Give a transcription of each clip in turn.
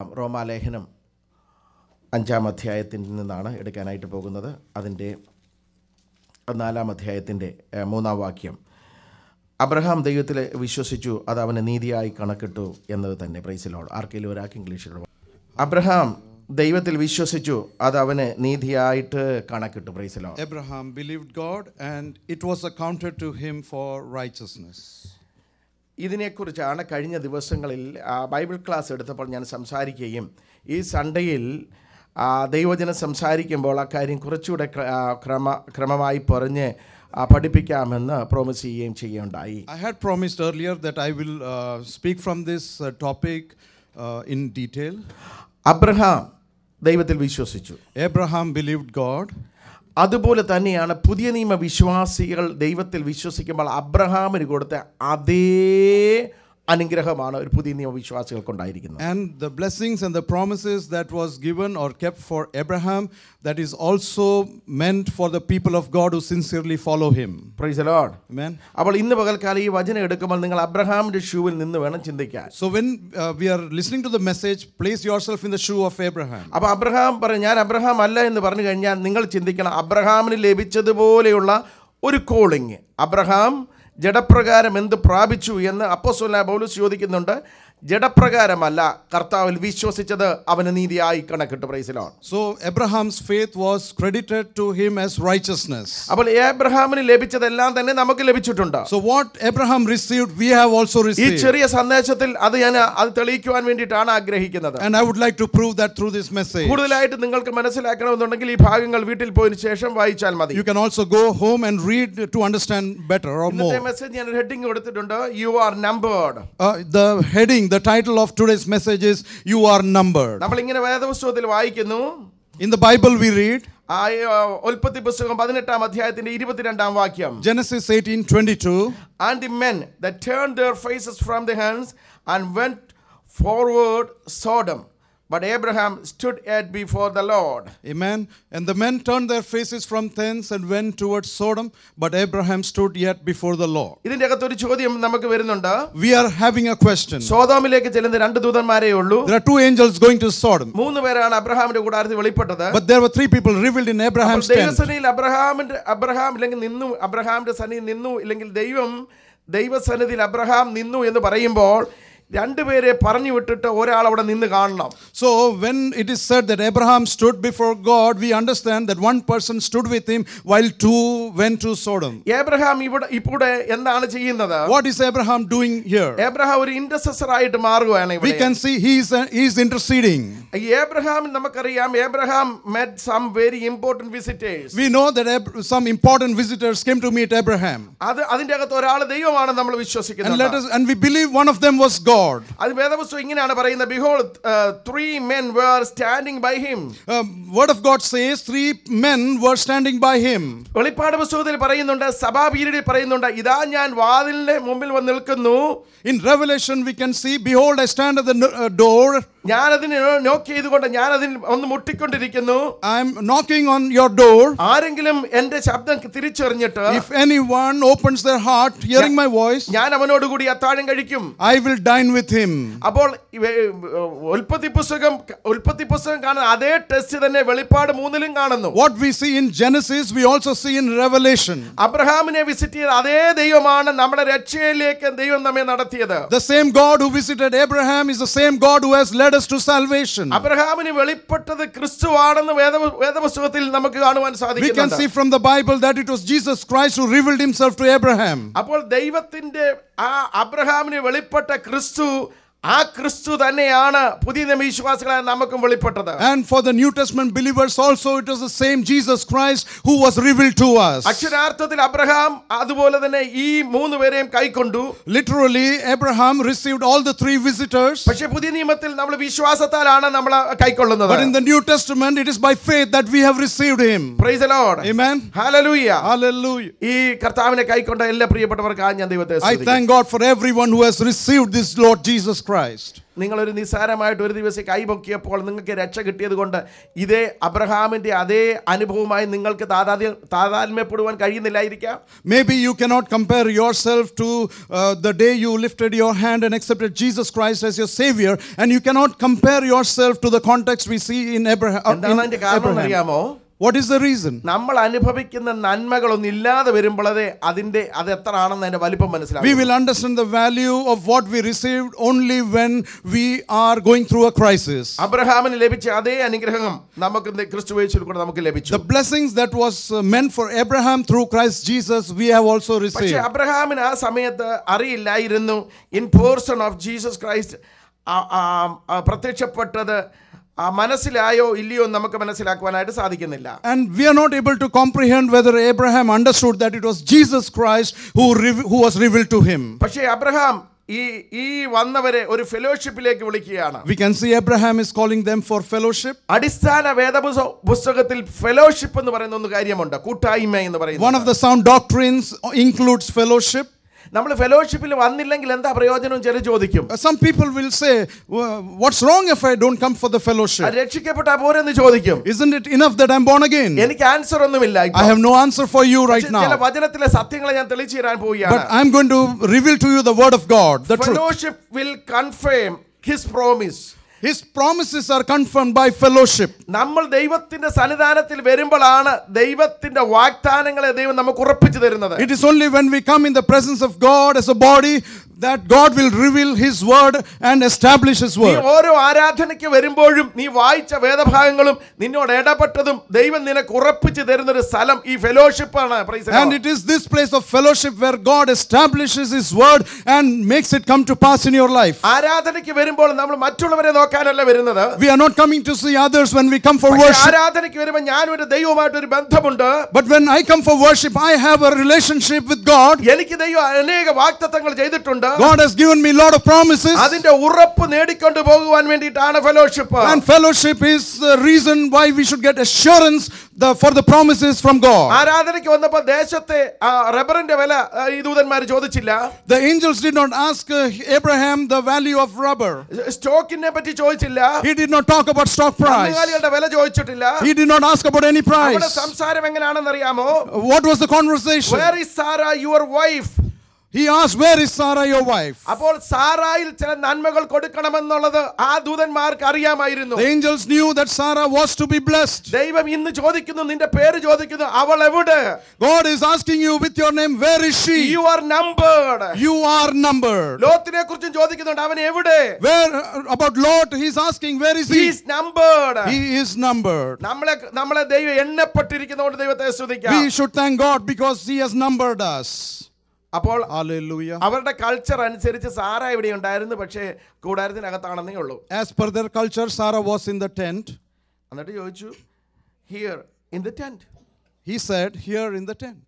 റോമാലേഖനം അഞ്ചാം അധ്യായത്തിൽ നിന്നാണ് എടുക്കാനായിട്ട് പോകുന്നത് അതിൻ്റെ നാലാം അധ്യായത്തിൻ്റെ ഏഹ്, മൂന്നാം വാക്യം അബ്രഹാം ദൈവത്തിൽ വിശ്വസിച്ചു അത് അവന് നീതിയായി കണക്കിട്ടു എന്നത് തന്നെ പ്രൈസിലോട് ആർക്കെങ്കിലും ഒരാൾക്ക് ഇംഗ്ലീഷിൽ അബ്രഹാം ദൈവത്തിൽ വിശ്വസിച്ചു അത് അവന് നീതിയായിട്ട് കണക്കിട്ടു പ്രൈസിലോ Abraham believed God and it was accounted to him for righteousness. ഇതിനെക്കുറിച്ചാണ് കഴിഞ്ഞ ദിവസങ്ങളിൽ ആ, ബൈബിൾ ക്ലാസ് എടുത്തപ്പോൾ ഞാൻ സംസാരിക്കുകയും ഈ സൺഡേയിൽ ആ, ദൈവജനം സംസാരിക്കുമ്പോൾ ആ കാര്യം കുറച്ചുകൂടെ ക്ര- ആ, ക്രമ ക്രമമായി പറഞ്ഞ് ആ, പഠിപ്പിക്കാമെന്ന് പ്രോമിസ് ചെയ്യുകയും ചെയ്യുകയുണ്ടായി I had promised earlier that I will uh, speak from this uh, topic uh, in detail. Abraham ദൈവത്തിൽ വിശ്വസിച്ചു Abraham believed God. അതുപോലെ തന്നെയാണ് പുതിയ നിയമ വിശ്വാസികൾ ദൈവത്തിൽ വിശ്വസിക്കുമ്പോൾ അബ്രഹാമിന് കൊടുത്ത അതേ അനുഗ്രഹമാണ് ഒരു പുതിയ നിയമ വിശ്വാസികൾക്കുണ്ടായിരിക്കുന്നത് And the blessings and the promises that was given or kept for Abraham, that is also meant for the people of God who sincerely follow him. Praise Lord Amen. അപ്പോൾ ഇന്ന് പകൽക്കാലം ഈ വചനം എടുക്കുമ്പോൾ നിങ്ങൾ അബ്രഹാമിന്റെ ഷൂവിൽ നിന്ന് വേണം ചിന്തിക്കാൻ So when uh, we are listening to the message, place yourself in the shoe of Abraham. അപ്പോൾ അബ്രഹാം പറഞ്ഞു ഞാൻ അബ്രഹാം അല്ല എന്ന് പറഞ്ഞു കഴിഞ്ഞാൽ നിങ്ങൾ ചിന്തിക്കണം അബ്രഹാമിന് ലഭിച്ചതുപോലെയുള്ള ഒരു കോളിങ് അബ്രഹാം ജഡപ്രകാരം എന്ത് പ്രാപിച്ചു എന്ന് അപ്പോസ്വല പൗലൂസ് ചോദിക്കുന്നുണ്ട് ജഡപ്രകാരമല്ല കർത്താവിൽ വിശ്വസിച്ചത് അവന് നീതിയായി കണക്കിട്ട് പ്രൈസിലോൺ So Abraham's faith was credited to him as righteousness. അപ്പോൾ ഏബ്രഹാമിന് ലഭിച്ചതെല്ലാം തന്നെ നമുക്ക് ലഭിച്ചിട്ടുണ്ട് So what Abraham received, we have also ഈ received. ചെറിയ സന്ദേശത്തിൽ അത് ഞാൻ അത് തെളിയിക്കുവാൻ വേണ്ടിയിട്ടാണ് ആഗ്രഹിക്കുന്നത് And I would like to prove that through this message. കൂടുതലായിട്ട് നിങ്ങൾക്ക് മനസ്സിലാക്കണമെന്നുണ്ടെങ്കിൽ ഈ ഭാഗങ്ങൾ വീട്ടിൽ പോയതിനു ശേഷം വായിച്ചാൽ മതി You can also go home and read to understand better or ഇന്നത്തെ more. മെസ്സേജ് ഞാൻ ഹെഡിങ് കൊടുത്തിട്ടുണ്ട് you are numbered Uh, the heading, the title of today's message is You Are Numbered. നമ്മൾ ഇങ്ങനെ വേദപുസ്തകത്തിൽ വായിക്കുന്നു In the Bible, we read ആ ആ, ഉൽപ്പത്തി പുസ്തകം പതിനെട്ടാം അധ്യായത്തിന്റെ ഇരുപത്തിരണ്ടാം വാക്യം Genesis 18 22. And the men the turn their faces from the hands and went forward Sodom but Abraham stood at before the Lord Amen. And the men turned their faces from thence and went towards Sodom, but Abraham stood yet before the Lord. ഇതിന്റെ അകത്ത് ഒരു ചോദ്യം നമുക്ക് വരുന്നുണ്ട് We are having a question. സോതോമിലേക്ക് ചെല്ലുന്ന രണ്ട് ദൂതന്മാരേ ഉള്ളൂ There are two angels going to Sodom, മൂന്ന് പേരാണ് അബ്രഹാമിന്റെ കൂടാരത്തിൽ വെളിപ്പെട്ടത് but there were three people revealed in Abraham's tent. ദൈവസന്നിധിയിൽ അബ്രഹാമിന്റെ അബ്രഹാം ഇല്ലെങ്കിൽ നിന്നു അബ്രഹാമിന്റെ സന്നിധി നിന്നു ഇല്ലെങ്കിൽ ദൈവം ദൈവസന്നിധിയിൽ അബ്രഹാം നിന്നു എന്ന് പറയുമ്പോൾ രണ്ടുപേരെ പറഞ്ഞു വിട്ടിട്ട് ഒരാൾ അവിടെ നിന്ന് കാണണം So, when it is said that Abraham stood before God, we understand that one person stood with him while two went to Sodom. Abraham ഇവിടെ ഇവിടെ എന്താണ് ചെയ്യുന്നത് What is Abraham doing here? Abraham ഒരു ഇന്റർസെസർ ആയിട്ട് മാറുകയാണ് We ഇവിടെ can see he is, he is interceding. ഈ ഏബ്രഹാം നമുക്കറിയാം Abraham met some very important visitors We know that Ab- some important visitors came to meet Abraham. അത് അതിന്റെ അകത്ത് ഒരാൾ ദൈവമാണ് നമ്മൾ And let വിശ്വസിക്കുന്നത് us and we believe one of them was God. അത് വേദപുസ്തകം ഇങ്ങനെയാണ് പറയുന്നത് behold three men were standing by him Uh, word of God says three men were standing by him. വെളിപ്പാട് പുസ്തകത്തിൽ പറയുന്നുണ്ട് സഭാപീരിയഡിൽ പറയുന്നുണ്ട് ഇതാ ഞാൻ വാതിലിന്റെ മുമ്പിൽ വന്ന് നിൽക്കുന്നു In Revelation, we can see, Behold, I stand at the no- uh, door. ഞാൻ അതിന് നോക്ക് ചെയ്തുകൊണ്ട് ഞാൻ അതിന് ഒന്ന് മുട്ടിക്കൊണ്ടിരിക്കുന്നു I'm knocking on your door. ആരെങ്കിലും എന്റെ ശബ്ദം തിരിച്ചറിഞ്ഞിട്ട് If anyone opens their heart, hearing my voice, ഞാൻ അവനോട് കൂടി അത്താഴം കഴിക്കും I will dine with him. അപ്പോൾ ഇവ- ഉൽപ്പത്തി പുസ്തകം ഉൽപ്പത്തി പുസ്തകം കാണുന്ന അതേ ടെസ്റ്റ് തന്നെ വെളിപ്പാട് മൂന്നിലും കാണുന്നു What we see in Genesis, we also see in Revelation. അബ്രഹാമിനെ വിസിറ്റ് ചെയ്ത അതേ ദൈവമാണ് നമ്മുടെ രക്ഷയിലേക്ക് ദൈവം നമ്മെ നടത്തിയത് The same God who visited Abraham is the same God who has led us to salvation. അബ്രഹാമിന് വെളിപ്പെട്ടത് ക്രിസ്തുവാണെന്ന് വേദ വേദപുസ്തകത്തിൽ നമുക്ക് കാണുവാൻ We can സാധിക്കുന്നുണ്ട് see from the Bible that it was Jesus Christ who revealed himself to Abraham. അപ്പോൾ ദൈവത്തിന്റെ ആ അബ്രഹാമിന് വെളിപ്പെട്ട ക്രിസ്തു ആ ക്രിസ്തു തന്നെയാണ് പുതിയ നിയമ വിശ്വാസികളായ നമുക്കും വെളിപ്പെട്ടത് And for the New Testament believers also, it was the same Jesus Christ who was revealed to us. അക്ഷരാർത്ഥത്തിൽ അബ്രഹാം അതുപോലെ തന്നെ ഈ മൂന്ന് പേരെയും കൈക്കൊണ്ടു Literally, Abraham received all the three visitors. പക്ഷെ പുതിയ നിയമത്തിൽ നമ്മൾ വിശ്വാസത്താലാണ് നമ്മൾ കൈക്കൊള്ളുന്നത് But in the New Testament, it is by faith that we have received him. Praise the Lord. Amen. Hallelujah. Hallelujah. ഈ കർത്താവിനെ കൈക്കൊണ്ട എല്ലാ പ്രിയപ്പെട്ടവർക്കാണ് ഞാൻ ദൈവത്തെ I സ്തുതിക്കുന്നു. thank God for everyone who has received this Lord Jesus Christ. Christ. നിങ്ങളൊരു നിസ്സാരമായിട്ട് ഒരു ദിവസം കൈപൊക്കിയപ്പോൾ നിങ്ങൾക്ക് രക്ഷ കിട്ടിയത് കൊണ്ട് ഇതേ അബ്രഹാമിന്റെ അതേ അനുഭവമായി നിങ്ങൾക്ക് താതാത്മ്യ താതാത്മ്യപ്പെടുവാൻ കഴിയുന്നില്ലായിരിക്കാം Maybe you cannot compare yourself to uh, the day you lifted your hand and accepted Jesus Christ as your Savior, and you cannot compare yourself to the context we see in Abraham. uh, എന്താണ് in അതിന്റെ കാരണം Abraham. അറിയാമോ What is the reason? നമ്മൾ അനുഭവിക്കുന്ന നന്മകളൊന്നും ഇല്ലാതെ വരുമ്പോഴേ അതിന്റെ അത് എത്ര ആണെന്ന് അതിന്റെ വലിപ്പം We മനസ്സിലാവും will understand the value of what we received only when we are going through a crisis. അബ്രഹാമിന് ലഭിച്ച അതേ അനുഗ്രഹം നമുക്ക് ഇന്ന് ക്രിസ്തു യേശുവിൽ കൂടെ നമുക്ക് ലഭിച്ചു The blessings that was uh, meant for Abraham through Christ Jesus, we have also പക്ഷെ received. അബ്രഹാമിന് ആ സമയത്ത് അറിയില്ലായിരുന്നു in person of Jesus Christ ആ- ആ- ആ പ്രത്യക്ഷപ്പെട്ടത് ആ മനസ്സിലായോ ഇല്ലയോ എന്ന് നമുക്ക് മനസ്സിലാക്കുവാനായിട്ട് സാധിക്കുന്നില്ല And we are not able to comprehend whether Abraham understood that it was Jesus Christ who, rev- who was revealed to him. പക്ഷേ അബ്രഹാം ഈ ഈ വന്നവരെ ഒരു ഫെലോഷിപ്പിലേക്ക് വിളിക്കുകയാണ് We can see Abraham is calling them for fellowship. അടിസ്ഥാന വേദപുസ്ത പുസ്തകത്തിൽ fellowship എന്ന് പറയുന്ന ഒന്ന് കാര്യമുണ്ട് കൂട്ടായ്മ എന്ന് One of പറയുന്നത് the sound doctrines includes fellowship. നമ്മൾ ഫെലോഷിപ്പിൽ വന്നില്ലെങ്കിൽ എന്താ പ്രയോജനം ചില ചോദിക്കും Uh, Some people will say, "Well, What's wrong if I don't come for the അത് fellowship? രക്ഷിക്കപ്പെട്ട പോരെന്ന് ചോദിക്കും Isn't it enough that I'm born again? എനിക്ക് ആൻസർ ഒന്നുമില്ല ഇപ്പൊ. I have no answer for you right ചില now. വചനത്തിലെ സത്യങ്ങളെ ഞാൻ തെളിച്ചു തരാൻ പോവുകയാണ് But I'm going to reveal to you the word of God, the truth. fellowship will confirm his promise His promises are confirmed by fellowship. നമ്മൾ ദൈവത്തിന്റെ സന്നിധാനത്തിൽ വരുമ്പോഴാണ് ദൈവത്തിന്റെ വാഗ്ദാനങ്ങളെ ദൈവം നമുക്ക് ഉറപ്പിച്ചു തരുന്നത് It is only when we come in the presence of God as a body that God will reveal His word and establish His നീ word. ഓരോ ആരാധനയ്ക്ക് വരുമ്പോഴും നീ വായിച്ച വേദഭാഗങ്ങളും നിന്നോട് ഇടപെട്ടതും ദൈവം നിനക്ക് ഉറപ്പിച്ചു തരുന്ന ഒരു സ്ഥലം ഈ ഫെലോഷിപ്പ് ആണ് Praise the And Lord. it is this place of fellowship where God establishes His word and makes it come to pass in your life. ആരാധനയ്ക്ക് വരുമ്പോൾ നമ്മൾ മറ്റുള്ളവരെ നോക്കാനല്ല വരുന്നത് We are not coming to see others when we come for പക്ഷേ worship. ആരാധനയ്ക്ക് വരുമ്പോൾ ഞാനും ഒരു ദൈവമായിട്ട് ഒരു ബന്ധമുണ്ട് But when I come for worship, I have a relationship with God. എനിക്ക് ദൈവം അനേക വാക്തത്വങ്ങൾ ചെയ്തിട്ടുണ്ട് God has given me a lot of promises. അതിന്റെ ഉറപ്പ് നേടിക്കൊണ്ട് പോകുവാൻ വേണ്ടിയിട്ടാണ് fellowship And fellowship is the reason why we should get assurance the, for the promises from God. ആരാധനയ്ക്ക് വന്നപ്പോ ദേശത്തെ ആ, റബ്ബറിന്റെ വില ആ, ഈ ദൂതന്മാർ ചോദിച്ചില്ല The angels did not ask uh, Abraham the value of rubber. സ്റ്റോക്കിനെ പറ്റി ചോദിച്ചില്ല He did not talk about stock price. കന്നുകാലികളുടെ വില ചോദിച്ചിട്ടില്ല He did not ask about any അവിടെ price. സംസാരം എങ്ങനെയാണെന്ന് അറിയാമോ What was the conversation? Where is Sarah your wife He asked, Where is Sarah, your wife? അപ്പോൾ സാറായിൽ ചില നന്മകൾ കൊടുക്കണമെന്നുള്ളത് ആ ദൂതന്മാർക്ക് അറിയാമായിരുന്നു The angels knew that Sarah was to be blessed. ദൈവം ഇന്ന് ചോദിക്കുന്നു നിന്റെ പേര് ചോദിക്കുന്നു അവൾ എവിടെ God is asking you with your name, Where is she? You are numbered You are numbered. ലോത്തിനെ കുറിച്ചും ചോദിക്കുന്നുണ്ട് അവൻ എവിടെ Where uh, about Lot? He's asking, Where is he? Is numbered He is numbered. നമ്മളെ നമ്മളെ ദൈവം എണ്ണപ്പെട്ടിരിക്കുന്നതുകൊണ്ട് ദൈവത്തെ സ്തുതിക്കാം We should thank God because He has numbered us. അപ്പോൾ Hallelujah. അവരുടെ കൾച്ചർ അനുസരിച്ച് സാറ ഇവിടെ ഉണ്ടായിരുന്നു പക്ഷേ കൂടാരത്തിനകത്താണെന്നേ ഉള്ളൂ As per their culture, Sarah was in the tent. എന്നിട്ട് ചോദിച്ചു here in the tent He said, Here in the tent.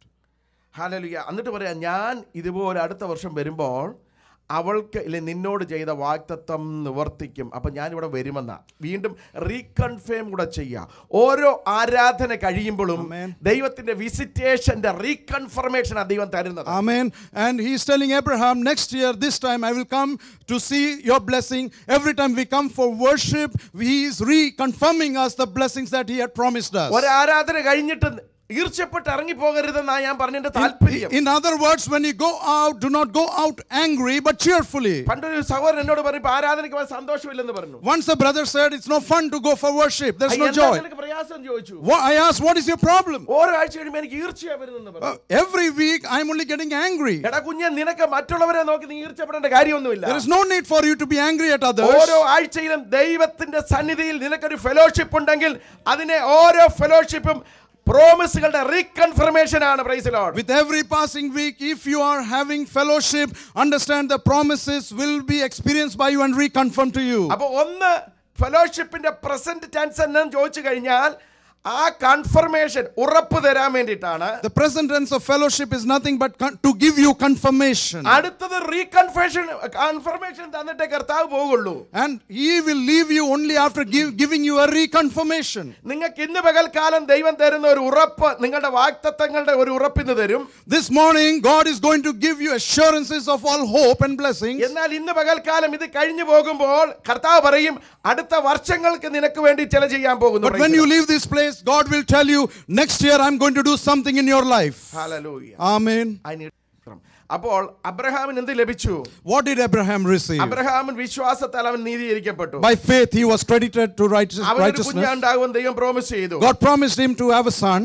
Hallelujah എന്നിട്ട് പറയാം ഞാൻ ഇതുപോലെ അടുത്ത വർഷം വരുമ്പോൾ അവൾക്ക് ഇല്ലെ നിന്നോട് ചെയ്ത വാക്തത്വം നിവർത്തിക്കും അപ്പം ഞാനിവിടെ വരുമെന്ന വീണ്ടും റീകൺഫേം കൂടെ ചെയ്യാം ഓരോ ആരാധന കഴിയുമ്പോഴും Amen. ദൈവത്തിന്റെ വിസിറ്റേഷന്റെ റീകൺഫർമേഷൻ ദൈവം തരുന്നത് Amen. And he's telling Abraham, next year, this time, I will come to see your blessing. Every time we come for worship, he is reconfirming us the blessings that he had promised us. ഒരു ആരാധന കഴിഞ്ഞിട്ട് ഈർച്ചപ്പെട്ട് ഇറങ്ങി പോകരുതെന്നാണ് ഞാൻ പറഞ്ഞതിന്റെ താല്പര്യം In other words, when you go out, do not go out angry, but cheerfully. പണ്ടൊരു സഹോദരൻ എന്നോട് പറഞ്ഞു "ഇപ്പൊ ആരാധനയ്ക്ക് പോകാൻ സന്തോഷമില്ലെന്ന് പറഞ്ഞു Once the brother said, It's no fun to go for worship, there's no എന്താ joy. നിനക്ക് പ്രയാസം എന്ന് ചോദിച്ചു Wha- I asked, What is your problem? ഓരോ ആഴ്ച കഴിയുമ്പോൾ എനിക്ക് ഈർച്ചയാ വരുന്നെന്ന് പറഞ്ഞു Uh, every week, I'm only getting angry. എടാ കുഞ്ഞെ നിനക്ക് മറ്റുള്ളവരെ നോക്കി നീ ഈർച്ചപ്പെടേണ്ട കാര്യമൊന്നുമില്ല There is no need for you to be angry at others. ഓരോ ആഴ്ചയിലും ദൈവത്തിന്റെ സന്നിധിയിൽ നിനക്കൊരു ഫെലോഷിപ്പ് ഉണ്ടെങ്കിൽ അതിനെ ഓരോ ഫെലോഷിപ്പും പ്രോമിസുകളുടെ റീകൺഫർമേഷൻ ആണ് praise Lord With every passing week, if you are having fellowship, understand the promises will be experienced by you and reconfirmed to you. അപ്പൊ ഒന്ന് ഫെലോഷിപ്പിന്റെ പ്രസന്റ് ടെൻസ് എന്നു ചോദിച്ചു കഴിഞ്ഞാൽ ആ കൺഫർമേഷൻ ഉറപ്പ് തരാൻ വേണ്ടിയിട്ടാണ് The present tense of fellowship is nothing but con- to give you confirmation. അടുത്തത് റീകൺഫർമേഷൻ കൺഫർമേഷൻ തന്നിട്ടേ കർത്താവ് പോകുള്ളൂ And he will leave you only after give, giving you a reconfirmation. നിങ്ങൾക്ക് ഇന്ന് പകൽക്കാലം ദൈവം തരുന്ന ഒരു ഉറപ്പ് നിങ്ങളുടെ വാക്തത്വങ്ങളുടെ ഒരു ഉറപ്പിന്ന് തരും This morning, God is going to give you assurances of all hope and blessings. എന്നാൽ ഇന്ന് പകൽക്കാലം ഇത് കഴിഞ്ഞു പോകുമ്പോൾ കർത്താവ് പറയും അടുത്ത വർഷങ്ങൾക്ക് നിനക്ക് വേണ്ടി ചില ചെയ്യാൻ പോകുന്നു But when you leave this place, God will tell you, next year I'm going to do something in your life. Hallelujah. Amen. I need- അപ്പോൾ അബ്രഹാമിന് എന്ത് ലഭിച്ചു What did Abraham receive? അബ്രഹാമിൻ വിശ്വാസത്താൽ അവൻ നീതീകരിക്കപ്പെട്ടു By faith, he was credited to righteous- അവനൊരു righteousness. കുഞ്ഞുണ്ടാകുമെന്ന് ദൈവം promise ചെയ്തു God promised him to have a son.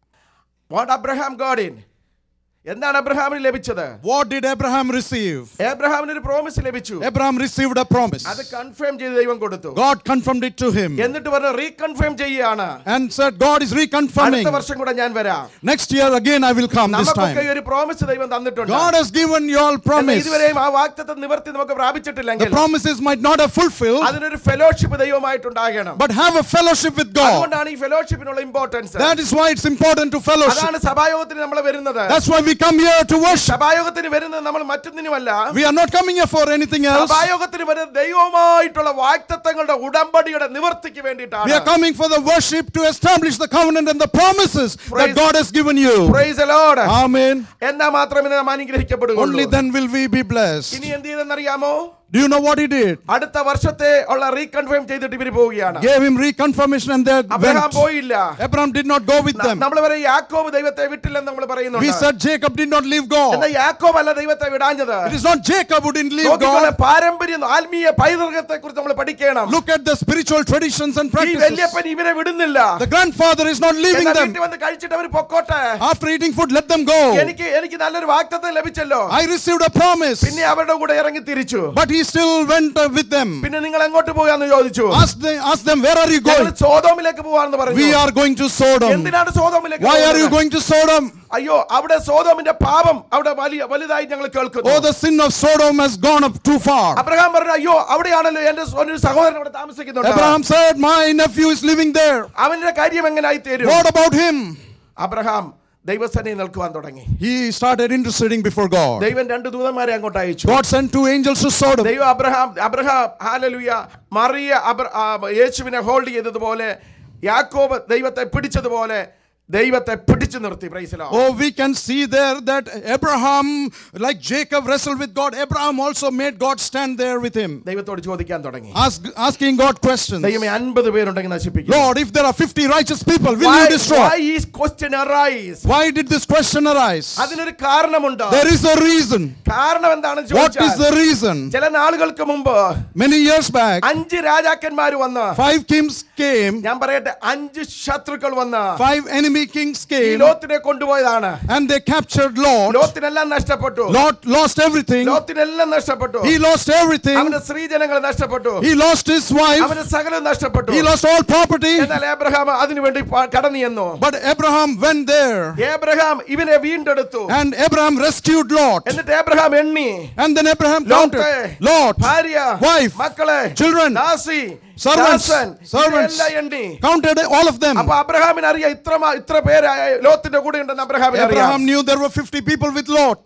What Abraham God in എന്താണ് അബ്രഹാമിന് ലഭിച്ചത് What did Abraham receive? അബ്രഹാമിന് ഒരു പ്രോമിസ് ലഭിച്ചു Abraham received a promise. അത് കൺഫേം ചെയ്ത് ദൈവം കൊടുത്തു God confirmed it to him എന്നിട്ട് പറഞ്ഞു റീകൺഫേം ചെയ്യുകയാണ് and said, God is reconfirming. അടുത്ത വർഷം കൂടെ ഞാൻ വരാം Next year again I will come this നമുക്കൊക്കെ time. ഈ ഒരു പ്രോമിസ് ദൈവം തന്നിട്ടുണ്ട് God has given you all എന്നാൽ promise. ഇതുവരെയും ആ വാക്തത്വം നിവർത്തി നമുക്ക് The പ്രാപിച്ചിട്ടില്ലെങ്കിൽ promises might not have fulfilled, അതിനൊരു ഫെലോഷിപ്പ് ദൈവമായിട്ടുണ്ടാകണം but have a fellowship with God. അതുകൊണ്ടാണ് ഈ ഫെലോഷിപ്പിനുള്ള importance That is why it's important to fellowship. അതാണ് സഭായോഗത്തിന് നമ്മൾ വരുന്നത് That's why we come here to worship. സഭായോഗത്തിന് വരുന്നത് നമ്മൾ മറ്റൊന്നിനുമല്ല We are not coming here for anything else. സഭായോഗത്തിന് വരുന്നത് ദൈവവുമായിട്ടുള്ള വാക്തത്വങ്ങളുടെ ഉടമ്പടിയുടെ നിവർത്തിക്ക് We വേണ്ടിയിട്ടാണ് are coming for the worship to establish the covenant and the promises that Praise- God has given you. Praise the Lord. Amen. എന്നാ മാത്രമേ നാം അനുഗ്രഹിക്കപ്പെടുകയുള്ളൂ Only then will we be blessed. ഇനി എന്ത് ചെയ്തെന്നറിയാമോ Do you know what he did? അടുത്ത വർഷത്തെ ഉള്ള reconfirm ചെയ്തിട്ട് ഇവര് പോവുകയാണ് Gave him reconfirmation and they Abraham went. പോയില്ല Abraham did not go with them. നമ്മൾ പറയും യാക്കോബ് ദൈവത്തെ വിട്ടില്ലെന്ന് നമ്മൾ We പറയുന്നുണ്ട് said Jacob did not leave God. എന്നാൽ യാക്കോബ് അല്ല ദൈവത്തെ വിടാഞ്ഞത് It is not Jacob who didn't leave നോക്കിക്കോളെ, God. പാരമ്പര്യം ആത്മീയ പൈതൃകത്തെ കുറിച്ച് നമ്മൾ പഠിക്കണം Look at the spiritual traditions and ഈ practices. വല്യപ്പൻ ഇവരെ വിടുന്നില്ല The grandfather is not leaving എന്നാൽ them. വീട്ടിൽ വന്ന് കഴിച്ചിട്ട് അവർ പൊക്കോട്ടെ After eating food, let them go. എനിക്ക് എനിക്ക് നല്ലൊരു വാക്തത്വം ലഭിച്ചല്ലോ I received a promise. പിന്നെ അവരുടെ കൂടെ ഇറങ്ങി തിരിച്ചു But he still went uh, with them. പിന്നെ നിങ്ങൾ എങ്ങോട്ട് പോകാന്ന് ചോദിച്ചു Ask them, ask them, where are you ഞങ്ങൾ going? സോതോമിലേക്ക് പോവാന്ന് പറഞ്ഞു We are going to Sodom. എന്തിനാണ് സോതോമിലേക്ക് Why are you പോകുന്നത്? going to Sodom? അയ്യോ അവിടെ സോതോമിന്റെ പാപം അവിടെ വലിയ വലുതായി ഞങ്ങൾ കേൾക്കുന്നു Oh, the sin of Sodom has gone up too far. Abraham പറഞ്ഞു അയ്യോ അവിടെയാണല്ലോ എന്റെ സ്വ- ഒരു സഹോദരൻ അവിടെ താമസിക്കുന്നുണ്ട് Abraham said, My nephew is living there. അവന്റെ കാര്യം എങ്ങനായി തീരും What about him? അബ്രഹാം ദൈവസേനയിൽ നിൽക്കുവാൻ തുടങ്ങി He started interceding before God. ദൈവം രണ്ട് ദൂതന്മാരെ അങ്ങോട്ട് അയച്ചു God sent two angels to Sodom. ദൈവം അബ്രഹാം അബ്രഹാം ഹാലലുയ മറിയ അബ്ര- ആ, യേശുവിനെ ഹോൾഡ് ചെയ്തതുപോലെ യാക്കോബ് ദൈവത്തെ പിടിച്ചതുപോലെ ദൈവത്തെ പിടിച്ചു നിർത്തി പ്രൈസലോ Oh, we can see there that Abraham, like Jacob wrestled with God, Abraham also made God stand there with him, ദൈവത്തോട് ചോദിക്കാൻ തുടങ്ങി ask, asking God questions. ദൈവമേ അൻപത് പേരുണ്ടെങ്കിൽ നശിപ്പിക്കും Lord, if there are 50 righteous people, will Why, you destroy? why is question arise? Why did this question arise? അതിനൊരു കാരണമുണ്ട് There is a reason. കാരണം എന്താണെന്ന് What is ചോദിച്ചാൽ the reason? ചില നാളുകൾക്ക് മുമ്പ് Many years back, അഞ്ച് രാജാക്കന്മാർ വന്ന് five kings came, ഞാൻ പറയട്ടെ അഞ്ച് ശത്രുക്കൾ വന്ന് five enemy kings ഈ came, ലോത്തിനെ കൊണ്ടുപോയതാണ് and they captured Lot. ലോത്തിനെല്ലാം നഷ്ടപ്പെട്ടു Lot lost everything. ലോത്തിനെല്ലാം നഷ്ടപ്പെട്ടു He lost everything. അവന്റെ സ്ത്രീജനങ്ങൾ നഷ്ടപ്പെട്ടു He lost his wife. അവന് സകലം നഷ്ടപ്പെട്ടു He lost all property. എന്നാൽ ഏബ്രഹാം അതിനു വേണ്ടി പ- കടന്നു ചെന്നു But Abraham went there, Abraham ഇവനെ വീണ്ടെടുത്തു and Abraham rescued Lot. എന്നിട്ട് ഏബ്രഹാം എണ്ണി And then Abraham Lot, counted Lot, ഭാര്യ wife, മക്കളെ children, ദാസി servants, ദാസൻ, servants. ഇവരെല്ലാം എണ്ണി counted all of them. അപ്പൊ അബ്രഹാമിന് അറിയാം ഇത്ര മ- ഇത്ര പേര് ലോത്തിന്റെ കൂടെ ഉണ്ടെന്ന് അബ്രഹാമിന് അറിയാം Abraham knew there were 50 people with Lot.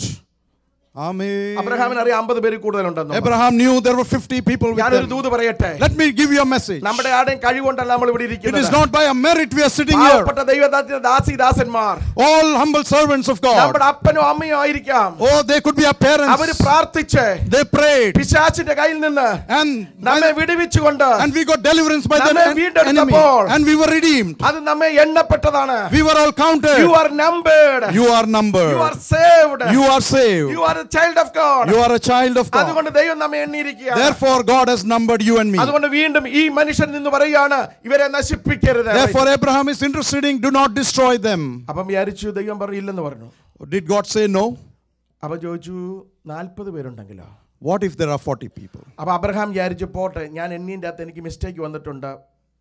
Amen. അബ്രഹാമിന് അറിയാം അമ്പത് പേര് കൂടുതലുണ്ടെന്ന് Abraham knew there were 50 people with ഞാനൊരു them. ദൂത് പറയട്ടെ Let me give you a message. നമ്മുടെ ആരുടെയും കഴിവുകൊണ്ടല്ല നമ്മൾ ഇവിടെ It is ഇരിക്കുന്നത് not by a merit we are sitting here. പാവപ്പെട്ട ദൈവദാസ ദാസി ദാസന്മാർ All humble servants of God. നമ്മുടെ അപ്പനും അമ്മയും ആയിരിക്കാം Oh, they could be our അവര് parents. പ്രാർത്ഥിച്ച് They prayed. പിശാച്ചിന്റെ കയ്യിൽ നിന്ന് And, നമ്മെ വിടുവിച്ചുകൊണ്ട് and we got deliverance by the നമ്മെ en- enemy. വീണ്ടെടുത്തപ്പോൾ And we were redeemed. അത് നമ്മെ എണ്ണപ്പെട്ടതാണ് We were all counted. You are numbered You are you are numbered. Saved You are saved. You are a child of God You are a child of God. അതുകൊണ്ട് ദൈവം നമ്മെ എണ്ണിയിരിക്കുകയാണ് Therefore, God has numbered you and me. അതുകൊണ്ട് വീണ്ടും ഈ മനുഷ്യൻ നിന്ന് പറയുകയാണ് ഇവരെ നശിപ്പിക്കരുത് Therefore, Abraham is interceding, do not destroy them. അപ്പം വിചാരിച്ചു ദൈവം പറയില്ലെന്ന് പറഞ്ഞു Did God say no? അപ്പൊ ചോദിച്ചു നാൽപ്പത് പേരുണ്ടെങ്കിലോ What if there are 40 people? അപ്പൊ അബ്രഹാം വിചാരിച്ചു പോട്ടെ ഞാൻ എണ്ണീൻ്റെ അകത്ത് എനിക്ക് മിസ്റ്റേക്ക് വന്നിട്ടുണ്ട്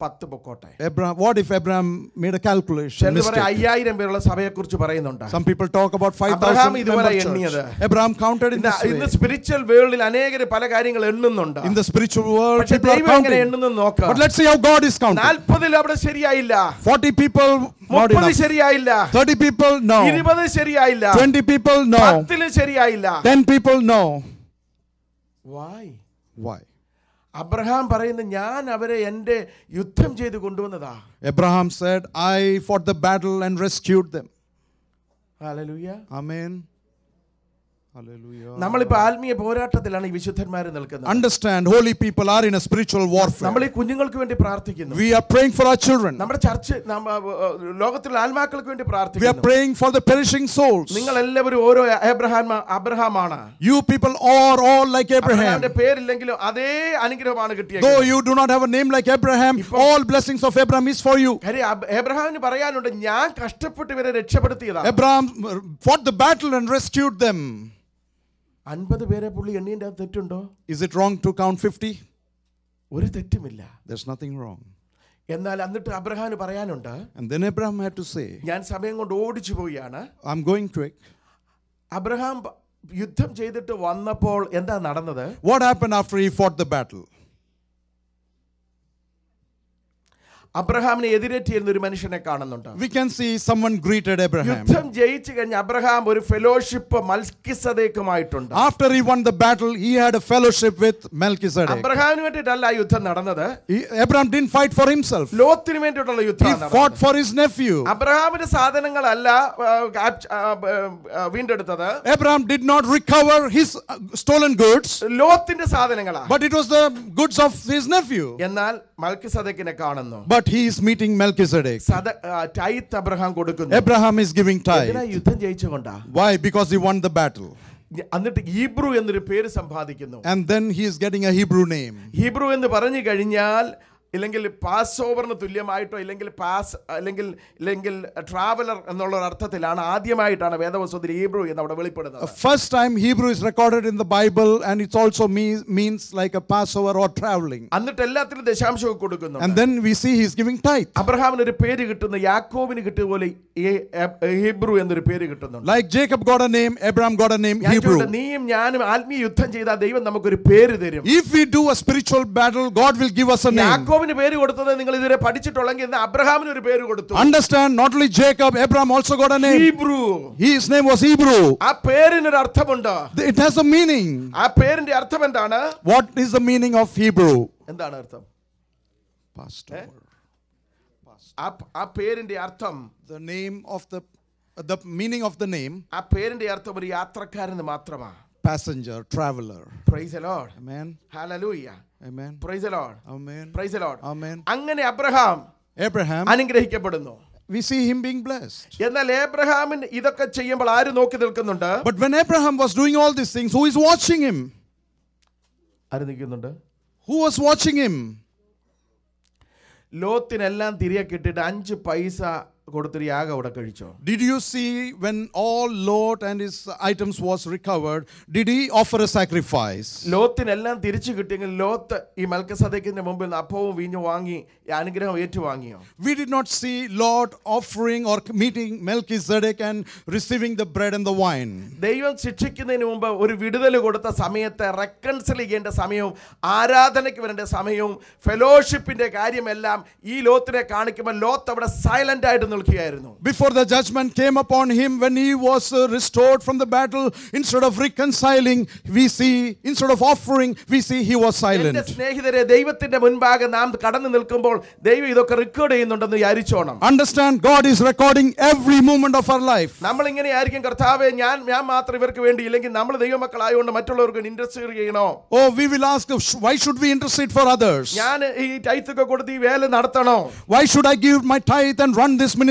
പത്ത് പൊക്കോട്ടെ Abraham, what if Abraham made a calculation? ചിലർ mistake? പറയും അയ്യായിരം പേരുള്ള സഭയെക്കുറിച്ച് പറയുന്നുണ്ട് Some people talk about Abraham 5,000 ഇതുപോലെ member എണ്ണിയത്. church. Abraham counted in ഇന്ന് this ഇന്ന് way. സ്പിരിച്വൽ വേൾഡിൽ അനേകർ പല കാര്യങ്ങൾ എണ്ണുന്നുണ്ട് In the spiritual world, പക്ഷെ people are ദൈവം എങ്ങനെ counting. എണ്ണുന്നു നോക്കാം But let's see how God is counting. നാൽപ്പതിൽ അവിടെ ശരിയായില്ല 40 people, not മുപ്പത് enough. ശരിയായില്ല 30 people, no. ഇരുപത് ശരിയായില്ല 20 people, no. പത്തില് ശരിയായില്ല 10 people, no. Why Why? Abraham പറയുന്ന ഞാൻ അവരെ എൻ്റെ യുദ്ധം ചെയ്ത് കൊണ്ടുവന്നതാ Abraham said, I fought the battle and rescued them. Hallelujah Amen. Hallelujah. നമ്മളിപ്പോ ആത്മീയ പോരാട്ടത്തിലാണ് ഈ വിശുദ്ധന്മാര് നിൽക്കുന്നത് Understand, holy people are in a spiritual warfare. നമ്മൾ ഈ കുഞ്ഞുങ്ങൾക്ക് വേണ്ടി പ്രാർത്ഥിക്കുന്നു We are praying for our children. നമ്മുടെ ചർച്ച് നമ്മ- ഏഹ് ലോകത്തിലുള്ള ആത്മാക്കൾക്ക് വേണ്ടി We are പ്രാർത്ഥിക്കുന്നു praying for the perishing souls. നിങ്ങൾ എല്ലാവരും ഓരോ അബ്രഹാം അബ്രഹാമാണ് You people are all like Abraham. അബ്രഹാമിന്റെ പേരില്ലെങ്കിലും അതേ അനുഗ്രഹമാണ് കിട്ടിയത് Though you do not have a name like Abraham, all blessings of Abraham is for you. കാര്യം അബ്- ഏബ്രഹാമിന് പറയാനുണ്ട് ഞാൻ കഷ്ടപ്പെട്ട് ഇവരെ രക്ഷപ്പെടുത്തിയതാ Abraham uh, fought the battle and rescued them. അൻപത് പേരെ പുള്ളി എണ്ണീൻ്റെ അകത്ത് തെറ്റുണ്ടോ Is it wrong to count 50? ഒരു തെറ്റുമില്ല There's nothing wrong. എന്നാൽ എന്നിട്ട് അബ്രഹാമിന് പറയാനുണ്ട് And then Abraham had to say, ഞാൻ സമയം കൊണ്ട് ഓടിച്ചു പോവുകയാണ് I'm going quick. അബ്രഹാം പ- യുദ്ധം ചെയ്തിട്ട് വന്നപ്പോൾ എന്താ നടന്നത് What happened after he fought the battle? അബ്രഹാമിനെ എതിരേറ്റിയിരുന്ന ഒരു മനുഷ്യനെ കാണുന്നുണ്ട് We can see someone greeted Abraham. യുദ്ധം ജയിച്ചു കഴിഞ്ഞ അബ്രഹാം ഒരു ഫെലോഷിപ്പ് മൽക്കിസദേക്കുമായിട്ടുണ്ട് After he won the battle, he had a fellowship with Melchizedek. അബ്രഹാമിന് വേണ്ടിയിട്ടല്ല ആ യുദ്ധം നടന്നത് He- Abraham didn't fight for himself, ലോത്തിന് വേണ്ടിയിട്ടുള്ള he യുദ്ധമാണ് fought for his nephew. അബ്രഹാമിന്റെ സാധനങ്ങളല്ല ആ, കാപ്ച- ആ, ആ, വീണ്ടെടുത്തത് Abraham did not recover his uh, stolen goods, ലോത്തിന്റെ സാധനങ്ങളാ but it was the goods of his nephew. എന്നാൽ മൽക്കിസദേക്കിനെ കാണുന്നു But he is meeting Melchizedek. സദ ആ, ടൈത്ത് അബ്രഹാം കൊടുക്കുന്നു Abraham is giving എന്തിനാ tithe. യുദ്ധം ജയിച്ചുകൊണ്ടാ Why? Because he won the battle. എന്നിട്ട് Hebrew എന്നൊരു പേര് സമ്പാദിക്കുന്നു And then he is getting a Hebrew name. Hebrew എന്ന് പറഞ്ഞു കഴിഞ്ഞാൽ ഇല്ലെങ്കിൽ പാസ് ഓവറിന് തുല്യമായിട്ടോ ഇല്ലെങ്കിൽ പാസ് അല്ലെങ്കിൽ ഇല്ലെങ്കിൽ ട്രാവലർ എന്നുള്ള ഒരു അർത്ഥത്തിലാണ് ആദ്യമായിട്ടാണ് വേദവസ്തുത്തിൽ ഹീബ്രു എന്ന് അവിടെ വെളിപ്പെടുന്നത് First time Hebrew is recorded in the Bible, and it also me- means like a Passover or traveling. എന്നിട്ട് എല്ലാത്തിനും ദശാംശമൊക്കെ കൊടുക്കുന്നു And then we see he's giving tithe. അബ്രഹാമിന് ഒരു പേര് കിട്ടുന്നു യാക്കോബിന് കിട്ടിയ പോലെ ഈ എ- ഹീബ്രു എന്നൊരു പേര് കിട്ടുന്നുണ്ട് Like Jacob got a name, Abraham got a name, ഞാൻ Hebrew. ചോദിക്കട്ടെ, നീയും ഞാനും ആത്മീയ യുദ്ധം ചെയ്താൽ ദൈവം നമുക്കൊരു പേര് തരും If we do a spiritual battle, God will give us a name. യാക്കോബിന് പേര് കൊടുത്തത് നിങ്ങൾ ഇതുവരെ പഠിച്ചിട്ടുള്ളെങ്കിൽ ഇന്ന് അബ്രഹാമിന് ഒരു പേര് കൊടുത്തു Understand, not only Jacob, Abraham also got a name. Hebrew His name was Hebrew. ആ പേരിനൊരു അർത്ഥമുണ്ട് It has a meaning. ആ പേരിന്റെ അർത്ഥം എന്താണ് What is the meaning of Hebrew? എന്താണ് അർത്ഥം Pastor. ആ ആ പേരിന്റെ അർത്ഥം The name of the the meaning of the name ആ പേരിന്റെ അർത്ഥം ഒരു യാത്രക്കാരന് മാത്രമാണ് passenger, traveler. Praise Lord Amen. Hallelujah Amen. Praise Lord Amen. Praise Lord Amen. അങ്ങനെ അബ്രഹാം Abraham, അനുഗ്രഹിക്കപ്പെടുന്നു we see him being blessed. എന്നാൽ ഏബ്രഹാമിൻ ഇതൊക്കെ ചെയ്യുമ്പോൾ ആര് നോക്കി നിൽക്കുന്നുണ്ട് But when Abraham was doing all these things, who is watching him? ആര് നിൽക്കുന്നുണ്ട് Who was watching him? ലോത്തിനെല്ലാം തിരികെ കിട്ടിയിട്ട് അഞ്ച് പൈസ കൊടുത്തൊരു യാഗം അവിടെ കഴിച്ചോ Did you see when all Lot and his items was recovered, did he offer a sacrifice? ലോത്തിനെല്ലാം തിരിച്ചു കിട്ടിയെങ്കിൽ ലോത്ത് ഈ മൽക്കസദക്കിന്റെ മുമ്പിൽ നിന്ന് അപ്പവും വീഞ്ഞു വാങ്ങി ഈ അനുഗ്രഹം ഏറ്റുവാങ്ങിയോ We did not see Lot offering or meeting Melchizedek and receiving the bread and the wine. ദൈവം ശിക്ഷിക്കുന്നതിന് മുമ്പ് ഒരു വിടുതൽ കൊടുത്ത സമയത്തെ റെക്കൺസിൽ ചെയ്യേണ്ട സമയവും ആരാധനയ്ക്ക് വരേണ്ട സമയവും ഫെലോഷിപ്പിന്റെ കാര്യമെല്ലാം ഈ ലോത്തിനെ കാണിക്കുമ്പോൾ ലോത്ത് അവിടെ സൈലന്റ് ആയിട്ട് നിൽക്കുകയായിരുന്നു Before the judgment came upon him, when he was uh, restored from the battle, instead of reconciling, we see, instead of offering, we see he was എന്റെ silent. സ്നേഹിതരെ ദൈവത്തിന്റെ മുൻപാകെ നാം കടന്നു നിൽക്കുമ്പോൾ ദൈവം ഇതൊക്കെ റെക്കോർഡ് ചെയ്യുന്നുണ്ടെന്ന് വിചാരിച്ചോണം Understand, God is recording every moment of our life. നമ്മൾ ഇങ്ങനെ ആയിരിക്കും കർത്താവെ ഞാൻ ഞാൻ മാത്രം ഇവർക്ക് വേണ്ടി ഇല്ലെങ്കിൽ നമ്മൾ ദൈവമക്കളായതുകൊണ്ട് മറ്റുള്ളവർക്ക് ഇൻട്രസ്റ്റ് ചെയ്യണോ Oh, we will ask, why should we intercede for others? ഞാൻ ഈ ടൈത്തൊക്കെ കൊടുത്ത് ഈ വേല നടത്തണോ Why should I give my tithe and run this ministry?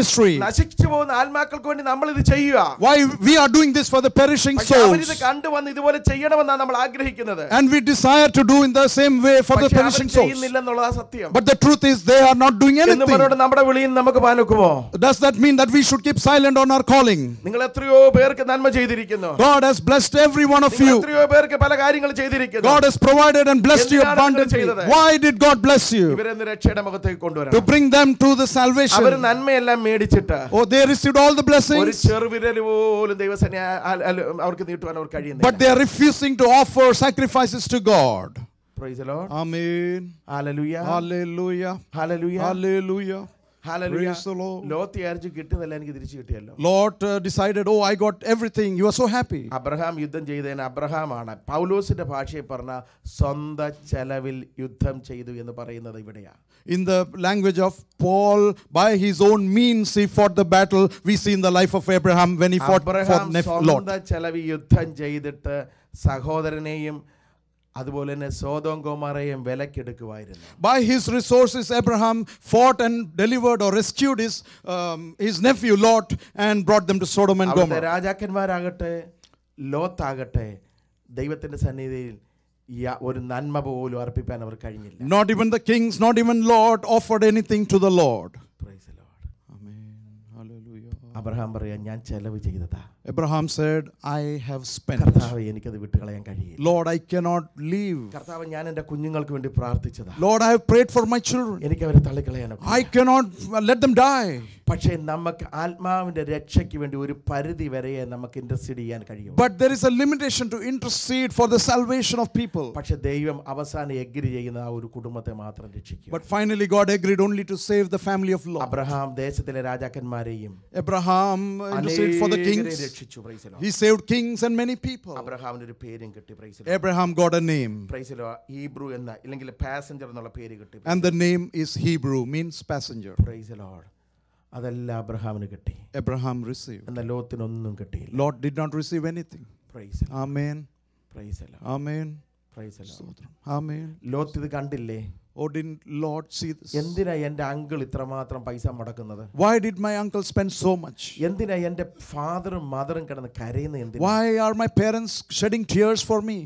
ministry. നശിച്ചു പോകുന്ന ആത്മാക്കൾക്ക് വേണ്ടി നമ്മൾ ഇത് ചെയ്യുക Why we are doing this for the perishing പക്ഷെ അവരിത് souls. കണ്ടുവന്ന് ഇതുപോലെ ചെയ്യണമെന്നാണ് നമ്മൾ ആഗ്രഹിക്കുന്നത് And we desire to do in the same way for the പക്ഷെ അവർ perishing souls. ചെയ്യുന്നില്ലെന്നുള്ളതാ സത്യം But the truth is, they are not doing എന്ന് anything. പറഞ്ഞോണ്ട് നമ്മുടെ വിളിയിൽ നമുക്ക് പാനൊക്കുമോ Does that mean that we should keep silent on our calling? നിങ്ങൾ എത്രയോ പേർക്ക് നന്മ ചെയ്തിരിക്കുന്നു God has blessed every one of നിങ്ങൾ you. എത്രയോ പേർക്ക് പല കാര്യങ്ങൾ ചെയ്തിരിക്കുന്നു God has provided and blessed you എന്തിനാണ് നിങ്ങൾ abundantly. ചെയ്തത്? Why did God bless you? ഇവരെ ഇന്ന് രക്ഷയുടെ മുഖത്തേക്ക് To കൊണ്ടുവരണം bring them to the our salvation. നന്മയെല്ലാം മേടിച്ചിട്ട് Oh, they received all the ഒരു blessings, ചെറുവിരൽ പോലും ദൈവസേന അവർക്ക് നീട്ടുവാൻ അവർ but കഴിയുന്നില്ല they are refusing to offer sacrifices to God. Praise the Lord. Amen. Hallelujah. Hallelujah. Hallelujah. Hallelujah. Hallelujah. Praise the Lord. Lot വിചാരിച്ചു കിട്ടിയതല്ല എനിക്ക് തിരിച്ചു കിട്ടിയല്ലോ Lot uh, decided, oh, I got everything. You are so happy. Abraham യുദ്ധം ചെയ്തതിന് അബ്രഹാമാണ് പൗലോസിന്റെ ഭാഷയിൽ പറഞ്ഞ സ്വന്തം ചെലവിൽ യുദ്ധം ചെയ്തു എന്ന് പറയുന്നത് ഇവിടെയാ In the language of Paul, by his own means, he fought the battle. We see in the life of Abraham when he fought for Abraham Neph- Lot. സ്വന്തം ചെലവിൽ യുദ്ധം ചെയ്തിട്ട് സഹോദരനെയും അതുപോലെ തന്നെ സോതോം ഗോമാറയെയും വിലക്കെടുക്കുമായിരുന്നു By his resources, Abraham fought and delivered or rescued his, um, his nephew Lot and brought them to Sodom and അവിടുത്തെ Gomorrah. രാജാക്കന്മാരാകട്ടെ ലോത്താകട്ടെ ദൈവത്തിന്റെ സന്നിധിയിൽ യ- ഒരു നന്മ പോലും അർപ്പിക്കാൻ അവർ കഴിഞ്ഞില്ല Not even the kings, not even Lot offered anything to the Lord. Praise the Lord. Amen. Hallelujah. Abraham പറയാ ഞാൻ ചെലവ് ചെയ്തതാ Abraham said, I have spent. കർത്താവ് എനിക്കത് വിട്ടുകളയാൻ കഴിയില്ല Lord, I cannot leave. കർത്താവ് ഞാൻ എൻ്റെ കുഞ്ഞുങ്ങൾക്ക് വേണ്ടി പ്രാർത്ഥിച്ചതാ Lord, I have prayed for my children. എനിക്ക് അവരെ തള്ളിക്കളയാനൊക്കെ I cannot uh, let them die. പക്ഷേ നമുക്ക് ആത്മാവിന്റെ രക്ഷയ്ക്ക് വേണ്ടി ഒരു പരിധി വരെയേ നമുക്ക് ഇൻട്രസ്റ്റ് ചെയ്യാൻ കഴിയൂ But there is a limitation to intercede for the salvation of people. പക്ഷെ ദൈവം അവസാനം എഗ്രി ചെയ്യുന്ന ആ ഒരു കുടുംബത്തെ മാത്രം രക്ഷിക്കും But finally, God agreed only to save the family of Lot. Abraham ദേശത്തിലെ രാജാക്കന്മാരെയും Abraham interceded for the അനേകരെ kings. രക്ഷിച്ചു പ്രൈസിലോ He saved kings and many people. അബ്രഹാമിന് ഒരു പേരും കിട്ടി praise the Lord Abraham got a name, praise the Lord Hebrew എന്ന ഇല്ലെങ്കിൽ പാസഞ്ചർ എന്നുള്ള പേര് കിട്ടി and the name is Hebrew, means passenger. പ്രൈസിലോ അതെല്ലാം അബ്രഹാമിന് കിട്ടി Abraham received. എന്നാൽ ലോത്തിനൊന്നും കിട്ടിയില്ല Lot did not receive anything. Praise the Lord Amen. Praise the Lord Amen. Praise the Lord Amen. Lot ഇത് കണ്ടില്ലേ Oh, didn't Lord see this? എന്തിനാ എൻ്റെ അങ്കിൾ ഇത്രമാത്രം പൈസ മുടക്കുന്നത് Why did my uncle spend so much? എന്തിനാ എൻ്റെ ഫാദറും മദറും കിടന്ന് കരയുന്ന എന്തിനാ Why are my parents shedding tears for me?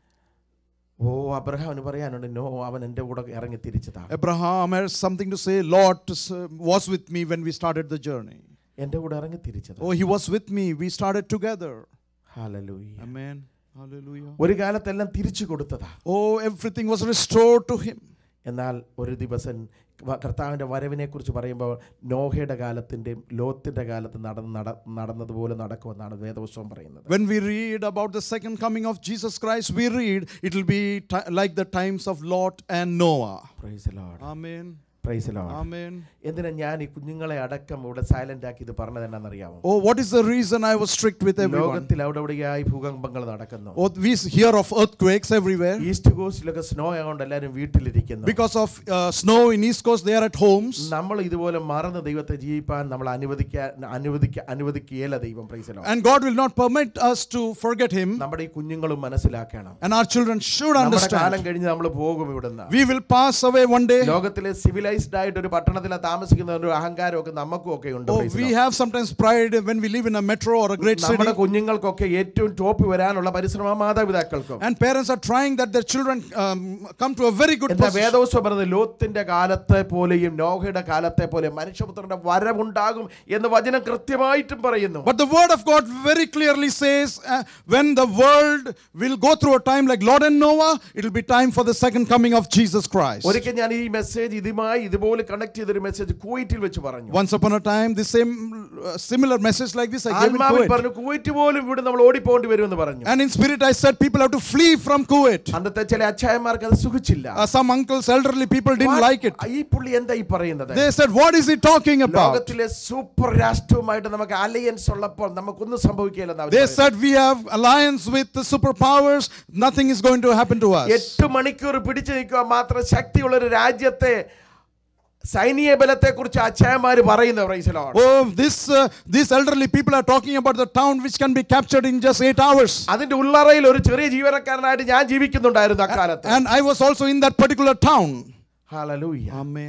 ഓ അബ്രഹാമിന് പറയാനുണ്ട് നോ അവൻ എൻ്റെ കൂടെ ഇറങ്ങി തിരിച്ചതാ Abraham has something to say. Lot uh, was with me when we started the journey. എൻ്റെ കൂടെ ഇറങ്ങി തിരിച്ചതാ Oh, he was with me. We started together. Hallelujah Amen. Hallelujah. ഒരു കാലത്തെല്ലാം തിരിച്ചു കൊടുത്തതാ Oh, everything was restored to him. എന്നാൽ ഒരു ദിവസം വ- കർത്താവിൻ്റെ വരവിനെ കുറിച്ച് പറയുമ്പോൾ നോഹയുടെ കാലത്തിൻ്റെയും ലോത്തിൻ്റെ കാലത്ത് നടന്ന് നട നടന്നതുപോലെ നടക്കുമെന്നാണ് വേദപുസ്തകം പറയുന്നത് When we read about the second coming of Jesus Christ, we read it will be ti- like the times of Lot and Noah. Praise Lord Amen. Praise Lord Amen. എന്തിനാ ഞാൻ ഈ കുഞ്ഞുങ്ങളെ അടക്കം ഇവിടെ സൈലന്റ് ആക്കി ഇത് പറഞ്ഞത് എന്നാണെന്നറിയാമോ Oh, what is the reason I was strict with everyone? ലോകത്തിൽ അവിടെ ഇവിടെയായി ഭൂകമ്പങ്ങൾ നടക്കുന്നു Oh, we hear of earthquakes everywhere. East കോസ്റ്റിലൊക്കെ സ്നോ ആയതുകൊണ്ട് എല്ലാവരും വീട്ടിലിരിക്കുന്നു Because of uh, snow in East Coast, they are at homes. നമ്മൾ ഇതുപോലെ മറന്ന് ദൈവത്തെ ജീവിപ്പാൻ നമ്മൾ അനുവദിക്കാൻ അനുവദിക്ക അനുവദിക്കുകയല്ല ദൈവം പ്രൈസലോ And God will not permit us to forget Him. നമ്മുടെ ഈ കുഞ്ഞുങ്ങളും മനസ്സിലാക്കണം And our children should നമ്മുടെ കാലം understand. കഴിഞ്ഞ് നമ്മൾ പോകും ഇവിടുന്ന് We will pass away one day. ലോകത്തിലെ സിവിലൈസ്ഡ് ആയിട്ട് ഒരു പട്ടണത്തിലെ താമസിക്കുന്ന ഒരു അഹങ്കാരം ഒക്കെ നമുക്കും ഒക്കെ ഉണ്ട് Oh, praise the we Lord. have sometimes pride when we live in a metro or a great city. നമ്മുടെ കുഞ്ഞുങ്ങൾക്കൊക്കെ ഏറ്റവും ടോപ്പ് വരാനുള്ള പരിശ്രമം മാതാപിതാക്കൾക്കും And parents are trying that their children um, come to a very good എന്താ position. വേദവസ്വം പറഞ്ഞത് ലോത്തിന്റെ കാലത്തെ പോലെയും നോഹയുടെ കാലത്തെ പോലെയും മനുഷ്യപുത്രന്റെ വരവുണ്ടാകും എന്ന് വചനം കൃത്യമായിട്ടും പറയുന്നു But the word of God very clearly says uh, when the world will go through a time like Lot and Noah, it will be time for the second coming of Jesus Christ. ഒരിക്കൽ ഞാൻ ഈ message ഇതുമായി ഇതുപോലെ connect ചെയ്തൊരു message കുവൈറ്റിൽ വെച്ച് പറഞ്ഞു Once upon a time, the same uh, similar message like this I gave in ആത്മാവിൽ Kuwait. പറഞ്ഞു കുവൈറ്റ് പോലും ഇവിടെ നമ്മൾ ഓടിപ്പോണ്ടി വരുമെന്ന് പറഞ്ഞു And in spirit, I said people have to flee from Kuwait. അന്നത്തെ ചില അച്ചായന്മാർക്ക് അത് സുഖിച്ചില്ല Uh, some uncles, elderly people didn't like it. ഈ പുള്ളി എന്താ ഈ പറയുന്നത് They said, What is he talking about? ലോകത്തിലെ സൂപ്പർ രാഷ്ട്രവുമായിട്ട് നമുക്ക് അലയൻസ് ഉള്ളപ്പോൾ നമുക്കൊന്നും സംഭവിക്കില്ലെന്ന് They said, We have alliance with the superpowers, nothing is going to happen to us. എട്ട് മണിക്കൂർ പിടിച്ചു നിൽക്കുക മാത്രം ശക്തിയുള്ള ഒരു രാജ്യത്തെ സൈനിക ബലത്തെ കുറിച്ച് അച്ഛന്മാര് പറയുന്നത് പ്രൈസലോൺ Oh, this, uh, these elderly people are talking about the town which can be captured in just eight hours. അതിന്റെ ഉള്ളറയിൽ ഒരു ചെറിയ ജീവനക്കാരനായിട്ട് ഞാൻ ജീവിക്കുന്നുണ്ടായിരുന്നു അക്കാലത്ത് And I was also in that particular town. Hallelujah Amen.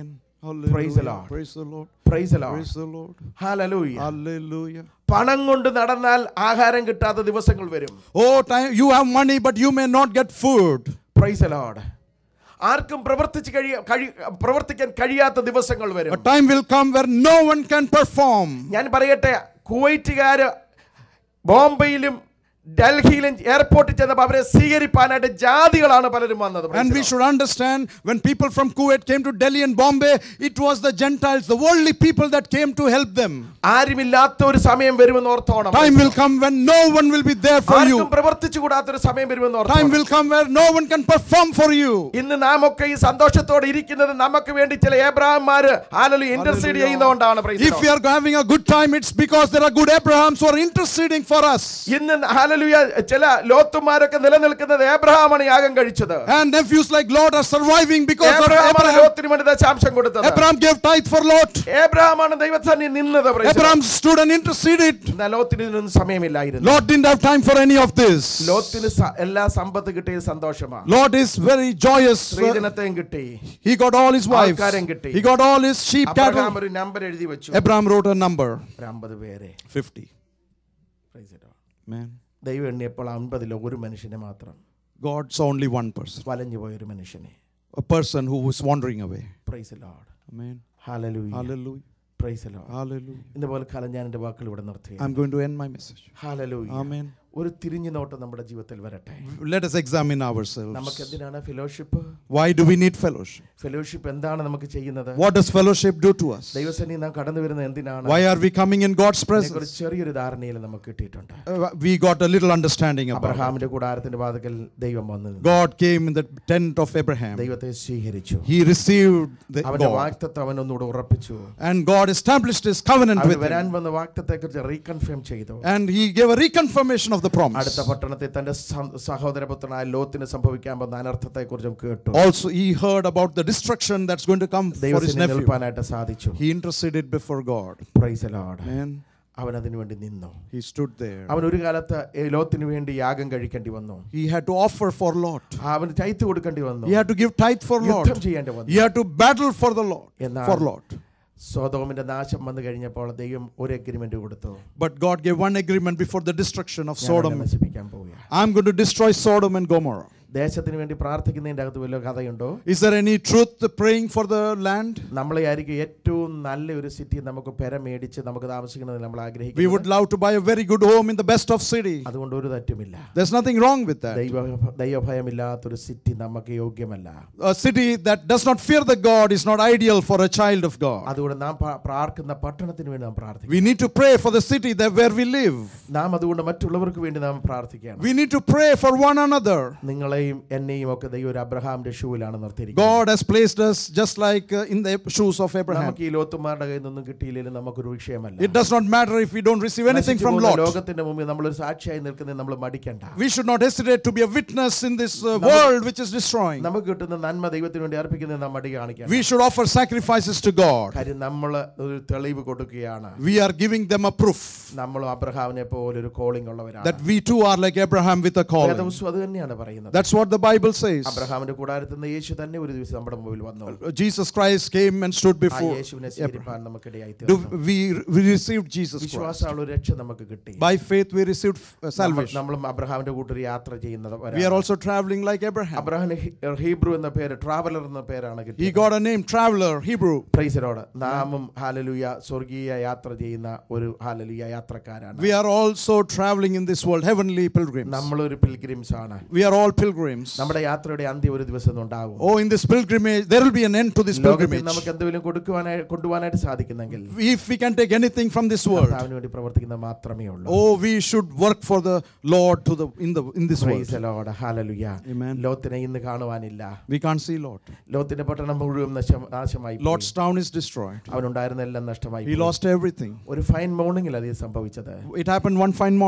Praise the Lord. Praise the Lord. Praise the Lord. Praise the Lord. Hallelujah. Hallelujah. പണം കൊണ്ട് നടന്നാൽ ആഹാരം കിട്ടാത്ത ദിവസങ്ങൾ വരും Oh, time you have money, but you may not get food. Praise the Lord. ആർക്കും പ്രവർത്തിച്ച് കഴിയ കഴി പ്രവർത്തിക്കാൻ കഴിയാത്ത ദിവസങ്ങൾ A വരും time will come where no one can perform. ഞാൻ പറയട്ടെ കുവൈറ്റുകാര് ബോംബെയിലും ഡൽഹിയിലും എയർപോർട്ടിൽ ചെന്നപ്പോൾ അവരെ സ്വീകരിപ്പാനായിട്ട് ജാതികളാണ് പലരും വന്നത് And we should understand when people from Kuwait came to Delhi and Bombay, it was the Gentiles, the worldly people that came to help them. ആരുമില്ലാത്ത ഒരു സമയം വരുമെന്ന് ഓർത്തോണം Time will come when no one will be there for ആർക്കും you. പ്രവർത്തിച്ചു കൂടാത്തൊരു സമയം വരുമെന്ന് Time ഓർത്തോണം will come where no one can perform for you. ഇന്ന് നാം ഒക്കെ ഈ സന്തോഷത്തോടെ ഇരിക്കുന്നത് നമുക്ക് വേണ്ടി ചില ഏബ്രാഹന്മാര് ആലലു ഇന്റർസീഡ് ചെയ്യുന്നതുകൊണ്ടാണ് praise the If Lord. we are having a good time, it's because there are good Abrahams who are interceding for us. ഇന്ന് ഹാലലുയ ചില ലോത്തുമാരൊക്കെ നിലനിൽക്കുന്നത് ഏബ്രഹാമാണ് യാഗം കഴിച്ചത് And nephews like Lot are surviving because of ഏബ്രഹാമാണ് Abraham. ലോത്തിന് വേണ്ടി ദശാംശം കൊടുത്തത് Abraham gave tithe for Lot. ഏബ്രഹാമാണ് ദൈവസന്നി നിന്നത് praise the Lord. Abraham stood and interceded. എന്നാൽ ലോത്തിന് ഇതിനൊന്നും സമയമില്ലായിരുന്നു Lot didn't have time for any of this. ലോത്തിന് സ- എല്ലാ സമ്പത്ത് കിട്ടിയ സന്തോഷമാണ് Lot is very joyous. സ്ത്രീധനത്തെയും കിട്ടി He got all his wives. ആൾക്കാരെയും കിട്ടി. He got all his sheep, Abraham cattle. ഒരു നമ്പർ എഴുതി വെച്ചു Abraham wrote a number ഒരു അമ്പത് പേരെ 50. Praise the Lord. Man. ദൈവം എണ്ണിയപ്പോൾ അമ്പതിലോ ഒരു മനുഷ്യനെ മാത്രം God saw only one person. വലഞ്ഞു പോയ ഒരു മനുഷ്യനെ A person who was wandering away. Price Lord Amen. Hallelujah Hallelujah. Price load Hallelujah. ഇന്ന് പോലെ കാലം ഞാൻ എൻ്റെ വാക്കുകൾ ഇവിടെ നിർത്തി I'm going to end my message. Hallelujah Amen. ഒരു തിരിഞ്ഞു നോട്ടം നമ്മുടെ ജീവിതത്തിൽ വരട്ടെ Let us examine നമുക്ക് ourselves. എന്തിനാണ് fellowship Why do we need fellowship? Fellowship എന്താണ് നമുക്ക് ചെയ്യുന്നത് What does fellowship do to us? ദൈവസേനി നാം കടന്നു വരുന്നത് എന്തിനാണ് Why are we coming in God's ഒരു presence? ചെറിയൊരു ധാരണയിൽ നമുക്ക് കിട്ടിയിട്ടുണ്ട് Uh, we got a little understanding about it. അബ്രഹാമിന്റെ കൂടാരത്തിന്റെ വാതിക്കൽ ദൈവം വന്നു നിന്നു. God came in the tent of Abraham. ദൈവത്തെ സ്വീകരിച്ചു He received the അവന്റെ God. വാക്തത്വം അവൻ ഒന്നുകൂടെ ഉറപ്പിച്ചു And God established his covenant അവൻ with വരാൻ him. വന്ന വാക്തത്തെ കുറിച്ച് റീകൺഫേം ചെയ്തു And he gave a reconfirmation of the promise. അടുത്ത പട്ടണത്തിൽ തന്റെ സ- സഹോദരപുത്രനായ ലോത്തിന് സംഭവിക്കാൻ പോകുന്ന അനർത്ഥത്തെ കുറിച്ചും കേട്ടു Also, he heard about the destruction that's going to come for his ദൈവത്തിന് nephew. നിൽപ്പാനായിട്ട് സാധിച്ചു He interceded before God. Praise Lord Man, അവൻ അതിനു വേണ്ടി നിന്നു he stood there. അവൻ ഒരു കാലത്ത് ഈ ലോത്തിന് വേണ്ടി യാഗം കഴിക്കേണ്ടി വന്നു He had to offer for Lot. അവന് ചൈത്ത് കൊടുക്കേണ്ടി വന്നു He had to give tithe for യുദ്ധം Lot. ചെയ്യേണ്ടി വന്നു He had to battle for the Lord. എന്നാൽ For Lot. സോതോമിന്റെ നാശം വന്നു കഴിഞ്ഞപ്പോൾ ദൈവം ഒരു അഗ്രിമെന്റ് കൊടുത്തു But God gave one agreement before the destruction of ഞാൻ അവനെ Sodom. നശിപ്പിക്കാൻ പോവുക I'm going to destroy Sodom and Gomorrah. ദേശത്തിന് വേണ്ടി പ്രാർത്ഥിക്കുന്നതിന്റെ അകത്ത് വല്ല കഥയുണ്ടോ Is there any truth to praying for the land? നമ്മളെ ആയിരിക്കും ഏറ്റവും നല്ല ഒരു സിറ്റി നമുക്ക് പെര മേടിച്ച് നമുക്ക് താമസിക്കുന്നത് നമ്മൾ We ആഗ്രഹിക്കുന്നു would love to buy a very good home in the best of city. അതുകൊണ്ട് ഒരു തെറ്റുമില്ല There's nothing wrong with that. ദൈവ ദൈവഭയമില്ലാത്തൊരു സിറ്റി നമുക്ക് യോഗ്യമല്ല A city that does not fear the God is not ideal for a child of God. അതുകൊണ്ട് നാം പ്രാ- പ്രാർത്ഥിക്കുന്ന പട്ടണത്തിന് വേണ്ടി നാം പ്രാർത്ഥിക്കും We need to pray for the city that where we live. നാം അതുകൊണ്ട് മറ്റുള്ളവർക്ക് വേണ്ടി നാം പ്രാർത്ഥിക്കണം We need to pray for one another. നിങ്ങളെയും എന്നെയും ഒക്കെ ദൈവം ഒരു അബ്രഹാമിന്റെ ഷൂവിലാണ് നിർത്തിയിരിക്കുന്നത് God has placed us just like uh, in the shoes of Abraham. നമുക്ക് ഈ ലോത്തുമാരുടെ കയ്യിൽ നിന്നും കിട്ടിയില്ലെങ്കിലും നമുക്കൊരു വിഷയമല്ല It does not matter if we don't receive anything നശിച്ചു from പോകുന്ന Lot. ലോകത്തിന്റെ മുമ്പിൽ നമ്മളൊരു സാക്ഷിയായി നിൽക്കുന്നത് നമ്മൾ മടിക്കണ്ട We should not hesitate to be a witness in this uh, world which is destroying. നമുക്ക് കിട്ടുന്ന നന്മ ദൈവത്തിന് വേണ്ടി അർപ്പിക്കുന്നത് നാം മടി കാണിക്കണം We should offer sacrifices to God. കാര്യം നമ്മൾ ഒരു തെളിവ് കൊടുക്കുകയാണ് We are giving them a proof നമ്മളും അബ്രഹാമിനെ പോലെ ഒരു കോളിംഗ് ഉള്ളവരാണ് that we too are like Abraham with a calling. വേദപുസ്തകം അത് തന്നെയാണ് പറയുന്നത് That's what the Bible says. അബ്രഹാമിന്റെ കൂടാരത്തിൽ നിന്ന് യേശു തന്നെ ഒരു ദിവസം നമ്മുടെ മുമ്പിൽ വന്നു Jesus Christ came and stood ആ before. യേശുവിനെ സ്വീകരിപ്പാൻ നമുക്കിടയായി Do തീർന്നു we, we received Jesus Christ. വിശ്വാസമുള്ള ഒരു രക്ഷ നമുക്ക് കിട്ടി By faith, we received uh, നമ്മൾ- salvation. നമ്മളും അബ്രഹാമിന്റെ കൂട്ടർ യാത്ര ചെയ്യുന്നത് We are also traveling like Abraham. Abraham Hebrew എന്ന പേര് ട്രാവലർ എന്ന പേരാണ് He കിട്ടിയത് got a name, traveler, Hebrew. പ്രൈസരോട് നാമും ഹാലലുയ സ്വർഗീയ യാത്ര ചെയ്യുന്ന ഒരു ഹാലലുയ യാത്രക്കാരാണ് We are also traveling in this world, heavenly pilgrims. നമ്മളൊരു പിൽഗ്രിംസ് ആണ് We are all pilgrims. നമ്മുടെ യാത്രയുടെ അന്ത്യം ഒരു ദിവസം ഉണ്ടാകും Oh, in this pilgrimage, there will be an end to this ലോകത്തിൽ pilgrimage. നമുക്ക് എന്തെങ്കിലും കൊടുക്കുവാനായി കൊണ്ടുപോകാനായിട്ട് സാധിക്കുന്നെങ്കിൽ If we can take anything from this world, കർത്താവിന് വേണ്ടി പ്രവർത്തിക്കുന്നത് മാത്രമേ ഉള്ളൂ oh, we should work for the Lord to the in the in this world. Praise the Lord. Hallelujah. Amen. ലോത്തിനെ ഇന്ന് കാണുവാനില്ല We can't see Lot. ലോത്തിന്റെ പട്ടണം മുഴുവൻ നശം- നാശമായി പോയി. Lot's town is destroyed. അവനുണ്ടായിരുന്ന എല്ലാം നഷ്ടമായി He പോയി. lost everything. ഒരു ഫൈൻ മോർണിംഗിൽ അത് സംഭവിച്ചത് It happened one fine morning.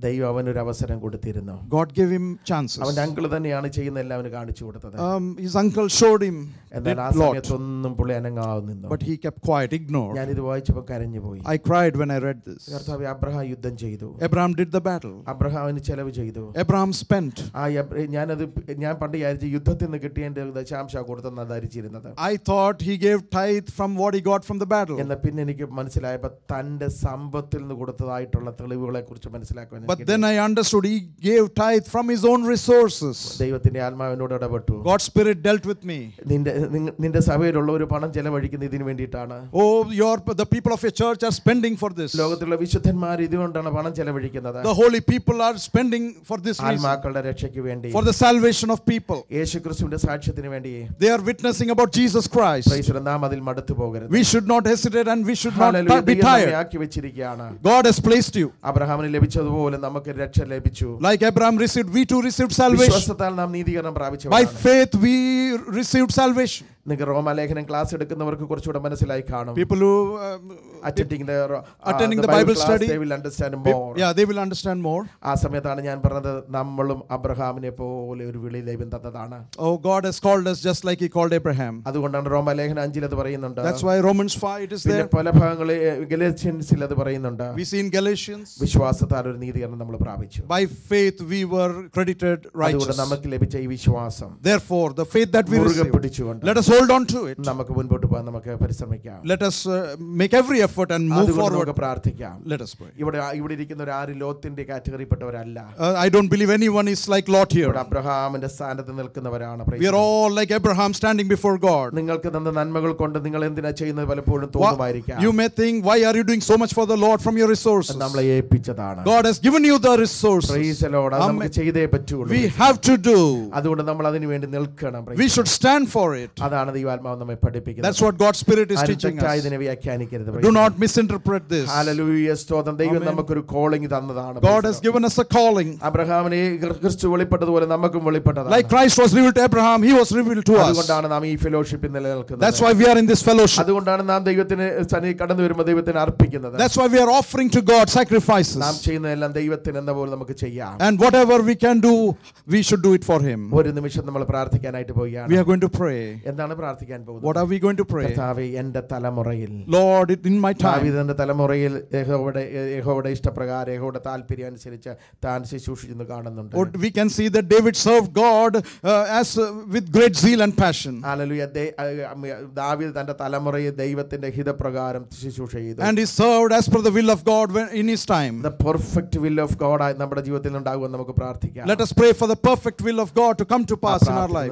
ദൈവം അവനൊരു അവസരം കൊടുത്തിരുന്നു God gave him chances. അവന്റെ അങ്കിള് തന്നെയാണ് ചെയ്യുന്ന എല്ലാം അവന് കാണിച്ചു കൊടുത്തത് Um, his uncle showed him did എന്നാൽ ആ lot, സമയത്തൊന്നും പുള്ളി അനങ്ങാതെ നിന്നു but he kept quiet, ignored. ഞാനിത് വായിച്ചപ്പോൾ കരഞ്ഞു പോയി I cried when I read this. കർത്താവ് അബ്രഹാം യുദ്ധം ചെയ്തു Abraham did the battle. അബ്രഹാമിന് ചെലവ് ചെയ്തു Abraham spent. ആ എബ്ര- ഞാനത് ഞാൻ പണ്ട് വിചാരിച്ചു യുദ്ധത്തിൽ നിന്ന് കിട്ടിയതിന്റെ ദശാംശ കൊടുത്തെന്നാ ധരിച്ചിരുന്നത് I thought he gave tithe from what he got from the battle. എന്നാൽ പിന്നെ എനിക്ക് മനസ്സിലായപ്പോൾ തന്റെ സമ്പത്തിൽ നിന്ന് കൊടുത്തതായിട്ടുള്ള തെളിവുകളെ കുറിച്ച് മനസ്സിലാക്കുവാൻ But എനിക്ക് then I understood he gave tithe from his own resources. ദൈവത്തിന്റെ ആത്മാവിനോട് ഇടപെട്ടു God's Spirit dealt with me. നിന്റെ നിങ്ങ- നിന്റെ സഭയിലുള്ള ഒരു പണം ചെലവഴിക്കുന്ന ഇതിനു വേണ്ടിയിട്ടാണ് Oh, your the people of your church are spending for this. ലോകത്തിലുള്ള വിശുദ്ധന്മാർ ഇതുകൊണ്ടാണ് പണം ചെലവഴിക്കുന്നത് The holy people are spending for this reason, ആത്മാക്കളുടെ രക്ഷയ്ക്ക് വേണ്ടി for the salvation of people. യേശു ക്രിസ്തുവിന്റെ സാക്ഷ്യത്തിന് വേണ്ടി They are witnessing about Jesus Christ. Praise നാം അതിൽ മടുത്തു പോകരുത് We should not hesitate and we should not hallelujah. be ദൈവം നമ്മെ tired. ആക്കി വെച്ചിരിക്കുകയാണ് God has placed you. അബ്രഹാമിന് ലഭിച്ചതുപോലെ നമുക്ക് രക്ഷ ലഭിച്ചു Like Abraham received, we too received salvation. വിശ്വാസത്താൽ നാം നീതീകരണം By പ്രാപിച്ചു faith, we received salvation. നിങ്ങൾക്ക് റോമാലേഖനം ക്ലാസ് എടുക്കുന്നവർക്ക് കുറച്ചുകൂടെ മനസ്സിലായി കാണും People who, um, attending Attending the Bible study. Understand pe- more yeah, they will understand more. ആ സമയത്താണ് ഞാൻ പറഞ്ഞത് നമ്മളും അബ്രഹാമിനെ പോലെ ഒരു വിളി ദൈവം തന്നതാണ് Oh, God has called us just like He called Abraham. അതുകൊണ്ടാണ് റോമാലേഖനം അഞ്ചിൽ അത് പറയുന്നുണ്ട് That's why Romans 5 it is പിന്നെ there. പല ഭാഗങ്ങളിൽ ഗലേഷ്യൻസിൽ അത് പറയുന്നുണ്ട് We see in Galatians, വിശ്വാസത്താൽ ഒരു നീതീകരണം നമ്മൾ പ്രാപിച്ചു by faith we were credited അതുകൊണ്ട് righteous. നമുക്ക് ലഭിച്ച ഈ വിശ്വാസം Therefore, the faith that we മുറുകെ received, പിടിച്ചുകൊണ്ട് let us hold on to it. നമുക്ക് മുൻപോട്ട് പോകാൻ നമുക്ക് പരിശ്രമിക്കാം Let us uh, make every effort and move അതുകൊണ്ട് forward. നമുക്ക് പ്രാർത്ഥിക്കാം Let us pray. ഇവിടെ ഇവിടെ ഇരിക്കുന്ന ഒരു ആര് ലോത്തിന്റെ കാറ്റഗറിപ്പെട്ടവരല്ല Uh, I don't believe anyone is like Lot ഇവിടെ here. അബ്രഹാമിന്റെ സ്ഥാനത്ത് നിൽക്കുന്നവരാണ് We are all like Abraham standing before God. നിങ്ങൾക്ക് തന്ന നന്മകൾ കൊണ്ട് നിങ്ങൾ എന്തിനാ ചെയ്യുന്നത് പലപ്പോഴും തോന്നുമായിരിക്കാം You may think, why are you doing so much for the Lord from your resources? നമ്മളെ ഏൽപ്പിച്ചതാണ് God has given you the resources. Praise the Lord. അത് നമുക്ക് ചെയ്തേ പറ്റുള്ളൂ We have to do. അതുകൊണ്ട് നമ്മൾ അതിനു വേണ്ടി നിൽക്കണം Praise We the should stand for it. Lord. അതാണ് ദൈവാത്മാവ് നമ്മെ പഠിപ്പിക്കുന്നത് That's what God's Spirit is ആരും teaching തെറ്റായി us. ഇതിനെ വ്യാഖ്യാനിക്കരുത് Do not misinterpret this. ഹല്ലേലൂയ സ്തോത്രം ദൈവം Amen. നമുക്കൊരു കോളിംഗ് തന്നതാണ് God Praise has the Lord. given us a calling. അബ്രഹാമിനെ ക്രി- ക്രിസ്തു വെളിപ്പെട്ടതുപോലെ നമുക്കും വെളിപ്പെട്ടതാണ് Like Christ was revealed to Abraham, he was revealed to us. അതുകൊണ്ടാണ് നാം ഈ ഫെലോഷിപ്പിൽ നിലനിൽക്കുന്നത് That's why we are in this fellowship. അതുകൊണ്ടാണ് നാം ദൈവത്തിന് സന്നിധി കടന്നു വരുമ്പോൾ ദൈവത്തിന് അർപ്പിക്കുന്നത് That's why we are offering to God നാം sacrifices. ചെയ്യുന്നതെല്ലാം ദൈവത്തിന് എന്ന പോലെ നമുക്ക് ചെയ്യാം And whatever we can do, we should do it for Him. ഒരു നിമിഷം നമ്മൾ പ്രാർത്ഥിക്കാനായിട്ട് We പോവുകയാണ് are going to pray. എന്താണ് പ്രാർത്ഥിക്കാൻ What പോകുന്നത് are we going to pray? കർത്താവേ എന്റെ തലമുറയിൽ Lord, it- in my time, ദാവീദിന്റെ തലമുറയിൽ യഹോവയുടെ യഹോവയുടെ ഇഷ്ടപ്രകാരം യഹോവയുടെ താല്പര്യം അനുസരിച്ച് താൻ ശുശ്രൂഷിച്ചെന്ന് കാണുന്നുണ്ട് what we can see that David served God uh, as uh, with great zeal and passion. ഹല്ലേലൂയ. ദേ- ആ, ആ, ദാവീദ് തന്റെ തലമുറയിൽ ദൈവത്തിന്റെ ഹിതപ്രകാരം ശുശ്രൂഷ ചെയ്തു And he served as per the will of God when, in his time. The perfect will of God നമ്മുടെ ജീവിതത്തിൽ ഉണ്ടാകുമെന്ന് നമുക്ക് പ്രാർത്ഥിക്കാം Let us pray for the perfect will of God to come to pass in our പ്രാർത്ഥന life.